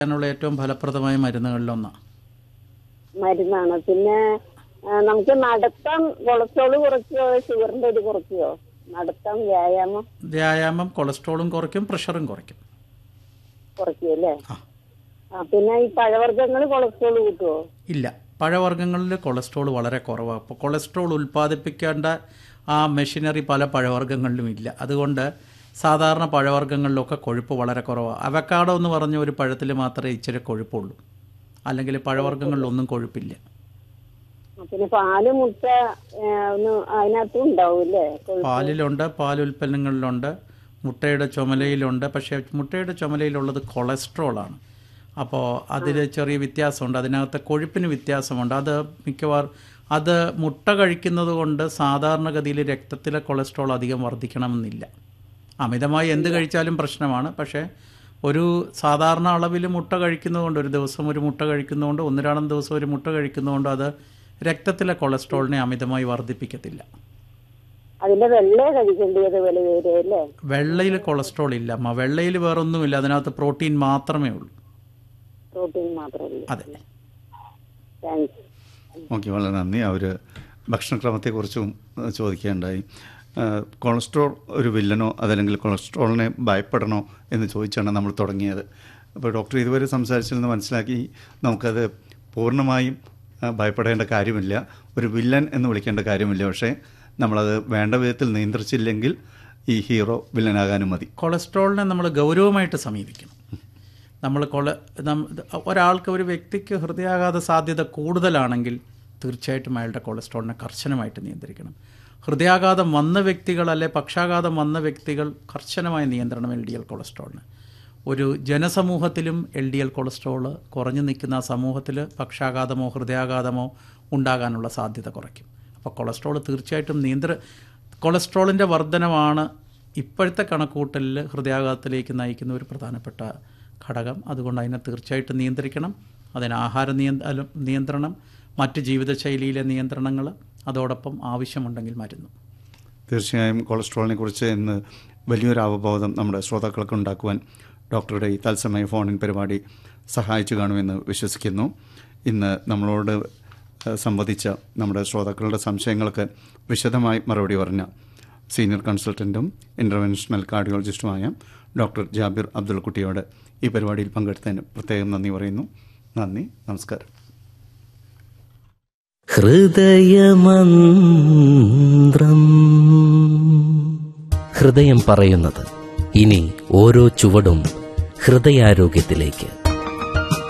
നുള്ള ഏറ്റവും ഫലപ്രദമായ മരുന്നുകളിലൊന്നാണ് മരുന്നാണ് പിന്നെ ആ, നമുക്ക് നടത്തം കൊളസ്ട്രോൾ കുറയ്ക്കോ ഷുഗറിന്റെ ഇത് കുറയ്ക്കോ നടത്തം വ്യായാമം വ്യായാമം കൊളസ്ട്രോളും കുറയ്ക്കും പ്രഷറും കുറയ്ക്കും കുറയ്ക്കും അല്ലേ ആ. ആ പിന്നെ ഈ പഴവർഗ്ഗങ്ങൾ കൊളസ്ട്രോൾ കൂട്ടുവോ ഇല്ല പഴവർഗ്ഗങ്ങളിൽ കൊളസ്ട്രോൾ വളരെ കുറവാണ് അപ്പോൾ കൊളസ്ട്രോൾ ഉൽപ്പാദിപ്പിക്കേണ്ട ആ മെഷീനറി പല പഴവർഗ്ഗങ്ങളിലും ഇല്ല അതുകൊണ്ട് സാധാരണ പഴവർഗ്ഗങ്ങളിലൊക്കെ കൊഴുപ്പ് വളരെ കുറവാണ് അവക്കാടോ എന്ന് പറഞ്ഞ ഒരു പഴത്തിൽ മാത്രമേ ഇച്ചിരി കൊഴുപ്പുള്ളൂ അല്ലെങ്കിൽ പഴവർഗ്ഗങ്ങളിലൊന്നും കൊഴുപ്പില്ല ആ, പിന്നെ പാല് മുട്ട ആ, ഒന്നും അതിനകത്തും ഉണ്ടാവും അല്ലേ കൊഴുപ്പ് പാലിലുണ്ട് പാലുൽപ്പന്നങ്ങളിലുണ്ട് മുട്ടയുടെ ചുമലയിലുണ്ട് പക്ഷേ മുട്ടയുടെ ചുമലയിലുള്ളത് കൊളസ്ട്രോളാണ് അപ്പോൾ അതിൽ ചെറിയ വ്യത്യാസമുണ്ട് അതിനകത്ത് കൊഴുപ്പിന് വ്യത്യാസമുണ്ട് അത് മിക്കവാറും അത് മുട്ട കഴിക്കുന്നത് കൊണ്ട് സാധാരണഗതിയിൽ രക്തത്തിലെ കൊളസ്ട്രോൾ അധികം വർദ്ധിക്കണമെന്നില്ല അമിതമായി എന്ത് കഴിച്ചാലും പ്രശ്നമാണ് പക്ഷേ ഒരു സാധാരണ അളവിൽ മുട്ട കഴിക്കുന്നതുകൊണ്ട് ഒരു ദിവസം ഒരു മുട്ട കഴിക്കുന്നതുകൊണ്ട് ഒന്ന് രണ്ടും ദിവസം ഒരു മുട്ട കഴിക്കുന്നതുകൊണ്ട് അത് രക്തത്തിലെ കൊളസ്ട്രോളിനെ അമിതമായി വർദ്ധിപ്പിക്കത്തില്ല അതിന്റെ വെള്ളയെ കഴിക്കേണ്ടത് വില വരും അല്ലേ വെള്ളയിൽ കൊളസ്ട്രോൾ ഇല്ല അമ്മ വെള്ളയിൽ വേറൊന്നുമില്ല അതിനകത്ത് പ്രോട്ടീൻ മാത്രമേ ഉള്ളൂ പ്രോട്ടീൻ മാത്രമല്ല അതെ താങ്ക്സ് ഓക്കെ വളരെ നന്ദി അവർ ഭക്ഷണക്രമത്തെക്കുറിച്ചും ഏഹ്, ചോദിക്കുകയുണ്ടായി ഏഹ്, കൊളസ്ട്രോൾ ഒരു വില്ലനോ അതല്ലെങ്കിൽ കൊളസ്ട്രോളിനെ ഭയപ്പെടണോ എന്ന് ചോദിച്ചാണ് നമ്മൾ തുടങ്ങിയത് അപ്പോൾ ഡോക്ടർ ഇതുവരെ സംസാരിച്ചിൽ നിന്ന് മനസ്സിലാക്കി നമുക്കത് പൂർണ്ണമായും ഏഹ്, ഭയപ്പെടേണ്ട കാര്യമില്ല ഒരു വില്ലൻ എന്ന് വിളിക്കേണ്ട കാര്യമില്ല പക്ഷേ നമ്മളത് വേണ്ട വിധത്തിൽ നിയന്ത്രിച്ചില്ലെങ്കിൽ ഈ ഹീറോ വില്ലനാകാനും മതി കൊളസ്ട്രോളിനെ നമ്മൾ ഗൗരവമായിട്ട് സമീപിക്കണം നമ്മൾ കൊള നം- ഒരാൾക്ക് ഒരു വ്യക്തിക്ക് ഹൃദയാഘാത സാധ്യത കൂടുതലാണെങ്കിൽ തീർച്ചയായിട്ടും അയാളുടെ കൊളസ്ട്രോളിനെ കർശനമായിട്ട് നിയന്ത്രിക്കണം ഹൃദയാഘാതം വന്ന വ്യക്തികൾ അല്ലെ പക്ഷാഘാതം വന്ന വ്യക്തികൾ കർശനമായ നിയന്ത്രണം എൽ ഡി എൽ കൊളസ്ട്രോളിന് ഒരു ജനസമൂഹത്തിലും എൽ ഡി എൽ കൊളസ്ട്രോൾ കുറഞ്ഞു നിൽക്കുന്ന ആ സമൂഹത്തിൽ പക്ഷാഘാതമോ ഹൃദയാഘാതമോ ഉണ്ടാകാനുള്ള സാധ്യത കുറയ്ക്കും അപ്പോൾ കൊളസ്ട്രോൾ തീർച്ചയായിട്ടും നിയന്ത്ര കൊളസ്ട്രോളിൻ്റെ വർധനമാണ് ഇപ്പോഴത്തെ കണക്കൂട്ടലിൽ ഹൃദയാഘാതത്തിലേക്ക് നയിക്കുന്ന ഒരു പ്രധാനപ്പെട്ട ഘടകം അതുകൊണ്ട് അതിനെ തീർച്ചയായിട്ടും നിയന്ത്രിക്കണം അതിന് ആഹാര നിയന്ത്ര നിയന്ത്രണം മറ്റ് ജീവിതശൈലിയിലെ നിയന്ത്രണങ്ങൾ അതോടൊപ്പം ആവശ്യമുണ്ടെങ്കിൽ മരുന്ന് തീർച്ചയായും കൊളസ്ട്രോളിനെ കുറിച്ച് ഇന്ന് വലിയൊരു അവബോധം നമ്മുടെ ശ്രോതാക്കൾക്ക് ഉണ്ടാക്കുവാൻ ഡോക്ടറുടെ ഈ തത്സമയ ഫോണിൻ പരിപാടി സഹായിച്ചു കാണുമെന്ന് വിശ്വസിക്കുന്നു ഇന്ന് നമ്മളോട് ഏഹ്, സംവദിച്ച നമ്മുടെ ശ്രോതാക്കളുടെ സംശയങ്ങൾക്ക് വിശദമായി മറുപടി പറഞ്ഞ സീനിയർ കൺസൾട്ടൻറ്റും ഇൻ്റർവെൻഷണൽ കാർഡിയോളജിസ്റ്റുമായ ഡോക്ടർ ജാബിർ അബ്ദുൾ കുട്ടിയോട് ഈ പരിപാടിയിൽ പങ്കെടുത്തതിന് പ്രത്യേകം നന്ദി പറയുന്നു നന്ദി നമസ്കാരം ഹൃദയമന്ത്രം ഹൃദയം പറയുന്നത് ഇനി ഓരോ ചുവടും ഹൃദയാരോഗ്യത്തിലേക്ക്